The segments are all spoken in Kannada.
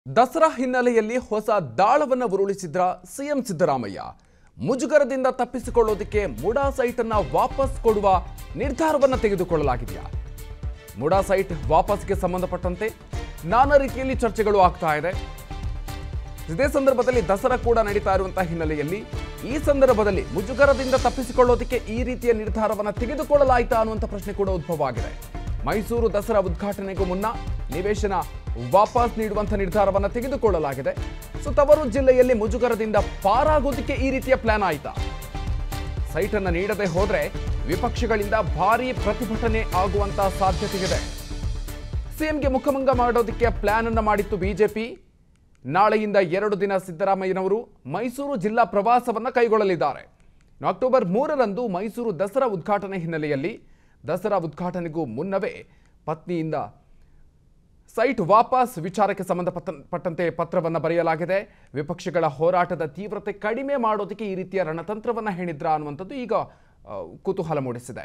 ದಸರಾ ಹಿನ್ನೆಲೆಯಲ್ಲಿ ಹೊಸ ದಾಳವನ್ನ ಉರುಳಿಸಿದ್ರ ಸಿಎಂ ಸಿದ್ದರಾಮಯ್ಯ ಮುಜುಗರದಿಂದ ತಪ್ಪಿಸಿಕೊಳ್ಳೋದಕ್ಕೆ ಮುಡಾ ಸೈಟ್ ಅನ್ನ ವಾಪಸ್ ಕೊಡುವ ನಿರ್ಧಾರವನ್ನ ತೆಗೆದುಕೊಳ್ಳಲಾಗಿದೆಯಾ ಮುಡಾ ಸೈಟ್ ವಾಪಸ್ಗೆ ಸಂಬಂಧಪಟ್ಟಂತೆ ನಾನಾ ರೀತಿಯಲ್ಲಿ ಚರ್ಚೆಗಳು ಆಗ್ತಾ ಇದೆ ಇದೇ ಸಂದರ್ಭದಲ್ಲಿ ದಸರಾ ಕೂಡ ನಡೀತಾ ಇರುವಂತಹ ಹಿನ್ನೆಲೆಯಲ್ಲಿ ಈ ಸಂದರ್ಭದಲ್ಲಿ ಮುಜುಗರದಿಂದ ತಪ್ಪಿಸಿಕೊಳ್ಳೋದಕ್ಕೆ ಈ ರೀತಿಯ ನಿರ್ಧಾರವನ್ನ ತೆಗೆದುಕೊಳ್ಳಲಾಯಿತಾ ಅನ್ನುವಂಥ ಪ್ರಶ್ನೆ ಕೂಡ ಉದ್ಭವ ಆಗಿದೆ ಮೈಸೂರು ದಸರಾ ಉದ್ಘಾಟನೆಗೂ ಮುನ್ನ ನಿವೇಶನ ವಾಪಸ್ ನೀಡುವಂಥ ನಿರ್ಧಾರವನ್ನ ತೆಗೆದುಕೊಳ್ಳಲಾಗಿದೆ ಸೊ ತವರು ಜಿಲ್ಲೆಯಲ್ಲಿ ಮುಜುಗರದಿಂದ ಪಾರಾಗೋದಕ್ಕೆ ಈ ರೀತಿಯ ಪ್ಲಾನ್ ಆಯ್ತಾ ಸೈಟ್ ಅನ್ನ ನೀಡದೆ ಹೋದ್ರೆ ವಿಪಕ್ಷಗಳಿಂದ ಭಾರೀ ಪ್ರತಿಭಟನೆ ಆಗುವಂತ ಸಾಧ್ಯತೆ ಇದೆ ಸಿಎಂಗೆ ಮುಖಭಂಗ ಮಾಡೋದಕ್ಕೆ ಪ್ಲಾನ್ ಅನ್ನ ಮಾಡಿತ್ತು ಬಿಜೆಪಿ ನಾಳೆಯಿಂದ ಎರಡು ದಿನ ಸಿದ್ದರಾಮಯ್ಯನವರು ಮೈಸೂರು ಜಿಲ್ಲಾ ಪ್ರವಾಸವನ್ನ ಕೈಗೊಳ್ಳಲಿದ್ದಾರೆ ಇನ್ನು ಅಕ್ಟೋಬರ್ ಮೂರರಂದು ಮೈಸೂರು ದಸರಾ ಉದ್ಘಾಟನೆ ಹಿನ್ನೆಲೆಯಲ್ಲಿ ದಸರಾ ಉದ್ಘಾಟನೆಗೂ ಮುನ್ನವೇ ಪತ್ನಿಯಿಂದ ಸೈಟ್ ವಾಪಸ್ ವಿಚಾರಕ್ಕೆ ಸಂಬಂಧಪಟ್ಟ ಪಟ್ಟಂತೆ ಪತ್ರವನ್ನು ಬರೆಯಲಾಗಿದೆ ವಿಪಕ್ಷಗಳ ಹೋರಾಟದ ತೀವ್ರತೆ ಕಡಿಮೆ ಮಾಡೋದಕ್ಕೆ ಈ ರೀತಿಯ ರಣತಂತ್ರವನ್ನು ಹೇಳಿದ್ರ ಅನ್ನುವಂಥದ್ದು ಈಗ ಆ, ಕುತೂಹಲ ಮೂಡಿಸಿದೆ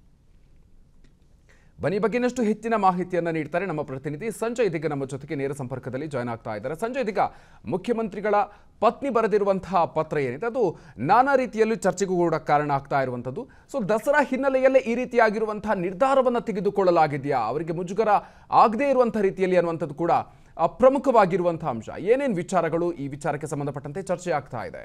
ಬನ್ನಿ ಈ ಬಗ್ಗೆ ಇನ್ನಷ್ಟು ಹೆಚ್ಚಿನ ಮಾಹಿತಿಯನ್ನ ನೀಡ್ತಾರೆ ನಮ್ಮ ಪ್ರತಿನಿಧಿ ಸಂಜಯ್ ಇದೀಗ ನಮ್ಮ ಜೊತೆಗೆ ನೇರ ಸಂಪರ್ಕದಲ್ಲಿ ಜಾಯ್ನ್ ಆಗ್ತಾ ಇದ್ದಾರೆ ಸಂಜಯ್ ಇದೀಗ ಮುಖ್ಯಮಂತ್ರಿಗಳ ಪತ್ನಿ ಬರೆದಿರುವಂತಹ ಪತ್ರ ಏನಿದೆ ಅದು ನಾನಾ ರೀತಿಯಲ್ಲೂ ಚರ್ಚೆಗೂ ಕೂಡ ಕಾರಣ ಆಗ್ತಾ ಇರುವಂಥದ್ದು ಸೊ ದಸರಾ ಹಿನ್ನೆಲೆಯಲ್ಲೇ ಈ ರೀತಿಯಾಗಿರುವಂತಹ ನಿರ್ಧಾರವನ್ನು ತೆಗೆದುಕೊಳ್ಳಲಾಗಿದೆಯಾ ಅವರಿಗೆ ಮುಜುಗರ ಆಗದೇ ಇರುವಂತಹ ರೀತಿಯಲ್ಲಿ ಅನ್ನುವಂಥದ್ದು ಕೂಡ ಆ, ಪ್ರಮುಖವಾಗಿರುವಂತಹ ಅಂಶ ಏನೇನು ವಿಚಾರಗಳು ಈ ವಿಚಾರಕ್ಕೆ ಸಂಬಂಧಪಟ್ಟಂತೆ ಚರ್ಚೆ ಆಗ್ತಾ ಇದೆ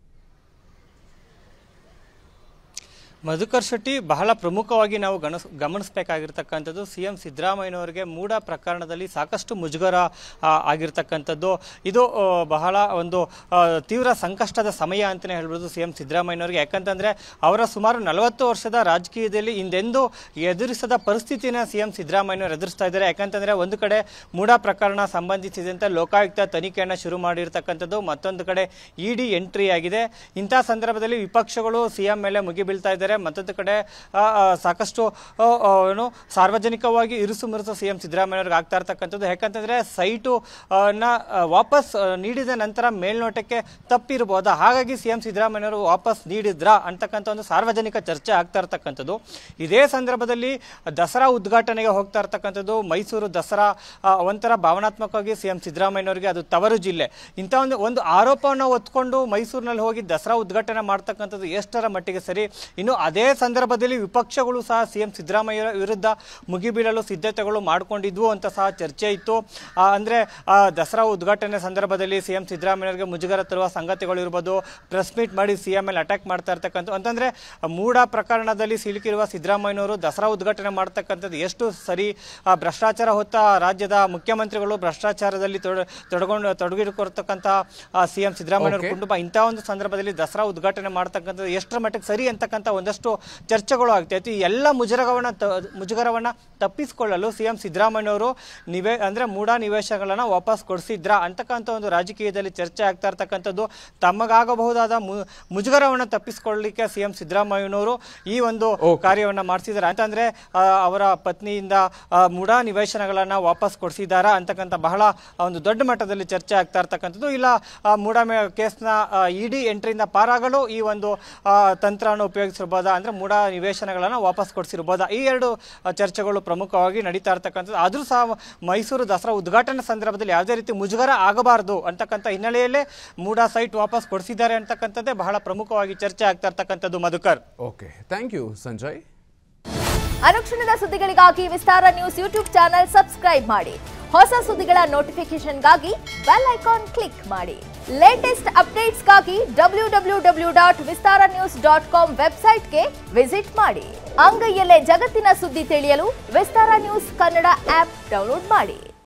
ಮಧುಕರ್ ಶೆಟ್ಟಿ ಬಹಳ ಪ್ರಮುಖವಾಗಿ ನಾವು ಗಣಸ್ ಗಮನಿಸಬೇಕಾಗಿರ್ತಕ್ಕಂಥದ್ದು ಸಿ ಎಂ ಸಿದ್ದರಾಮಯ್ಯನವರಿಗೆ ಮೂಡ ಪ್ರಕರಣದಲ್ಲಿ ಸಾಕಷ್ಟು ಮುಜುಗರ ಆ, ಆಗಿರ್ತಕ್ಕಂಥದ್ದು ಇದು ಆ, ಬಹಳ ಒಂದು ಆ, ತೀವ್ರ ಸಂಕಷ್ಟದ ಸಮಯ ಅಂತಲೇ ಹೇಳ್ಬೋದು ಸಿ ಎಂ ಸಿದ್ದರಾಮಯ್ಯನವರಿಗೆ ಯಾಕಂತಂದರೆ ಅವರ ಸುಮಾರು ನಲವತ್ತು ವರ್ಷದ ರಾಜಕೀಯದಲ್ಲಿ ಹಿಂದೆಂದೂ ಎದುರಿಸದ ಪರಿಸ್ಥಿತಿನ ಸಿ ಎಂ ಸಿದ್ದರಾಮಯ್ಯನವರು ಎದುರಿಸ್ತಾ ಇದ್ದಾರೆ ಯಾಕಂತಂದರೆ ಒಂದು ಕಡೆ ಮೂಡ ಪ್ರಕರಣ ಸಂಬಂಧಿಸಿದಂತೆ ಲೋಕಾಯುಕ್ತ ತನಿಖೆಯನ್ನು ಶುರು ಮಾಡಿರ್ತಕ್ಕಂಥದ್ದು ಮತ್ತೊಂದು ಕಡೆ ಇ ಡಿ ಎಂಟ್ರಿ ಆಗಿದೆ ಇಂಥ ಸಂದರ್ಭದಲ್ಲಿ ವಿಪಕ್ಷಗಳು ಸಿಎಂ ಮೇಲೆ ಮುಗಿಬೀಳ್ತಾ ಇದ್ದಾರೆ ಮತ್ತೊಂದು ಕಡೆ ಆ, ಆ, ಸಾಕಷ್ಟು ಆ, ಆ, ಏನು ಸಾರ್ವಜನಿಕವಾಗಿ ಇರುಸು ಮುರುಸು ಸಿಎಂ ಸಿದ್ದರಾಮಯ್ಯವ್ರಿಗೆ ಆಗ್ತಾ ಇರ್ತಕ್ಕಂಥದ್ದು ಯಾಕಂತಂದ್ರೆ ಸೈಟು ಆ, ನ ಆ, ವಾಪಸ್ ಆ, ನೀಡಿದ ನಂತರ ಮೇಲ್ನೋಟಕ್ಕೆ ತಪ್ಪಿರ್ಬೋದಾ ಹಾಗಾಗಿ ಸಿಎಂ ಸಿದ್ದರಾಮಯ್ಯವರು ವಾಪಸ್ ನೀಡಿದ್ರಾ ಅಂತಕ್ಕಂಥ ಒಂದು ಸಾರ್ವಜನಿಕ ಚರ್ಚೆ ಆಗ್ತಾ ಇರ್ತಕ್ಕಂಥದ್ದು ಇದೇ ಸಂದರ್ಭದಲ್ಲಿ ದಸರಾ ಉದ್ಘಾಟನೆಗೆ ಹೋಗ್ತಾ ಇರ್ತಕ್ಕಂಥದ್ದು ಮೈಸೂರು ದಸರಾ ಆ, ಒಂಥರ ಭಾವನಾತ್ಮಕವಾಗಿ ಸಿಎಂ ಸಿದ್ದರಾಮಯ್ಯನವರಿಗೆ ಅದು ತವರು ಜಿಲ್ಲೆ ಇಂಥ ಒಂದು ಒಂದು ಆರೋಪವನ್ನು ಹೊತ್ಕೊಂಡು ಮೈಸೂರಿನಲ್ಲಿ ಹೋಗಿ ದಸರಾ ಉದ್ಘಾಟನೆ ಮಾಡ್ತಕ್ಕಂಥದ್ದು ಎಷ್ಟರ ಮಟ್ಟಿಗೆ ಸರಿ ಇನ್ನು ಅದೇ ಸಂದರ್ಭದಲ್ಲಿ ವಿಪಕ್ಷಗಳು ಸಹ ಸಿಎಂ ಸಿದ್ದರಾಮಯ್ಯ ವಿರುದ್ಧ ಮುಗಿಬೀಳಲು ಸಿದ್ಧತೆಗಳು ಮಾಡಿಕೊಂಡಿದ್ವು ಅಂತ ಸಹ ಚರ್ಚೆ ಇತ್ತು ಆ, ಅಂದ್ರೆ ಆ, ದಸರಾ ಉದ್ಘಾಟನೆ ಸಂದರ್ಭದಲ್ಲಿ ಸಿಎಂ ಸಿದ್ದರಾಮಯ್ಯರಿಗೆ ಮುಜುಗರ ತರುವ ಸಂಗತಿಗಳು ಇರ್ಬೋದು ಪ್ರೆಸ್ ಮೀಟ್ ಮಾಡಿ ಸಿಎಂ ಮೇಲೆ ಅಟ್ಯಾಕ್ ಮಾಡ್ತಾ ಇರ್ತಕ್ಕಂಥ ಅಂತಂದ್ರೆ ಮೂಡ ಪ್ರಕರಣದಲ್ಲಿ ಸಿಲುಕಿರುವ ಸಿದ್ದರಾಮಯ್ಯನವರು ದಸರಾ ಉದ್ಘಾಟನೆ ಮಾಡ್ತಕ್ಕಂಥದ್ದು ಎಷ್ಟು ಸರಿ ಆ, ಭ್ರಷ್ಟಾಚಾರ ಹೊತ್ತ ರಾಜ್ಯದ ಮುಖ್ಯಮಂತ್ರಿಗಳು ಭ್ರಷ್ಟಾಚಾರದಲ್ಲಿ ತೊಡ ತೊಡಗೊಂಡು ತೊಡಗಿಕೊಳ್ತಕ್ಕಂಥ ಸಿಎಂ ಸಿದ್ದರಾಮಯ್ಯನವರ Okay. ಕುಟುಂಬ ಇಂಥ ಒಂದು ಸಂದರ್ಭದಲ್ಲಿ ದಸರಾ ಉದ್ಘಾಟನೆ ಮಾಡ್ತಕ್ಕಂಥದ್ದು ಎಷ್ಟರ ಮಟ್ಟಿಗೆ ಸರಿ ಅಂತಕ್ಕಂಥ ಒಂದಷ್ಟು ಚರ್ಚೆಗಳು ಆಗ್ತೈತಿ ಈ ಎಲ್ಲ ಮುಜುಗರವನ್ನ ತ- ಮುಜುಗರವನ್ನ ತಪ್ಪಿಸಿಕೊಳ್ಳಲು ಸಿಎಂ ಸಿದ್ದರಾಮಯ್ಯನವರು ನಿವೇ ಅಂದ್ರೆ ಮೂಢ ನಿವೇಶನಗಳನ್ನ ವಾಪಸ್ ಕೊಡಿಸಿದ್ರಾ ಅಂತಕ್ಕಂಥ ಒಂದು ರಾಜಕೀಯದಲ್ಲಿ ಚರ್ಚೆ ಆಗ್ತಾ ಇರ್ತಕ್ಕಂಥದ್ದು ತಮಗಾಗಬಹುದಾದ ಮು- ಮುಜುಗರವನ್ನ ತಪ್ಪಿಸಿಕೊಳ್ಳಲಿಕ್ಕೆ ಸಿಎಂ ಸಿದ್ದರಾಮಯ್ಯನವರು ಈ ಒಂದು ಕಾರ್ಯವನ್ನ ಮಾಡಿಸಿದ್ದಾರೆ ಅಂತಂದ್ರೆ ಆ, ಅವರ ಪತ್ನಿಯಿಂದ ಆ, ಮೂಢ ನಿವೇಶನಗಳನ್ನ ವಾಪಸ್ ಕೊಡಿಸಿದಾರಾ ಅಂತಕ್ಕಂಥ ಬಹಳ ಒಂದು ದೊಡ್ಡ ಮಟ್ಟದಲ್ಲಿ ಚರ್ಚೆ ಆಗ್ತಾ ಇರ್ತಕ್ಕಂಥದ್ದು ಇಲ್ಲ ಆ, ಮೂಢ ಮೇ- ಕೇಸ್ನ ಇಡಿ ಎಂಟ್ರಿಯಿಂದ ಪಾರಾಗಲು ಈ ಒಂದು ಆ, ತಂತ್ರವನ್ನು ಉಪಯೋಗಿಸಿರ್ಬೋದಾ ಅಂದ್ರೆ ಮೂಢ ನಿವೇಶನಗಳನ್ನ ವಾಪಸ್ ಕೊಡಿಸಿರ್ಬೋದಾ ಈ ಎರಡು ಆ, ಚರ್ಚೆಗಳು ಪ್ರಮುಖವಾಗಿ ನಡೀತಾ ಇರ್ತಕ್ಕಂಥದ್ದು ಆದರೂ ಸಹ ಮೈಸೂರು ದಸರಾ ಉದ್ಘಾಟನೆ ಸಂದರ್ಭದಲ್ಲಿ ಯಾವುದೇ ರೀತಿ ಮುಜುಗರ ಆಗಬಾರದು ಅಂತಕ್ಕಂಥ ಹಿನ್ನೆಲೆಯಲ್ಲೇ ಮೂಢ ಸೈಟ್ ವಾಪಸ್ ಕೊಡಿಸಿದ್ದಾರೆ ಅಂತಕ್ಕಂಥದ್ದೇ ಬಹಳ ಪ್ರಮುಖವಾಗಿ ಚರ್ಚೆ ಆಗ್ತಾ ಇರ್ತಕ್ಕಂಥದ್ದು Madhukar okay thank you Sanjay ಅನುಕ್ಷಣದ ಸುದ್ದಿಗಳಿಗಾಗಿ Vistara news YouTube channel subscribe ಮಾಡಿ ಹೊಸ ಸುದ್ದಿಗಳ ನೋಟಿಫಿಕೇಶನ್ಗಾಗಿ ಬೆಲ್ ಐಕಾನ್ ಕ್ಲಿಕ್ ಮಾಡಿ ಲೇಟೆಸ್ಟ್ ಅಪ್ಡೇಟ್ಸ್ಗಾಗಿ W W W dot Vistara news dot com ವೆಬ್ಸೈಟ್ಗೆ ವಿಸಿಟ್ ಮಾಡಿ ಅಂಗೈಯಲ್ಲೇ ಜಗತ್ತಿನ ಸುದ್ದಿ ತಿಳಿಯಲು Vistara news Kannada app download ಮಾಡಿ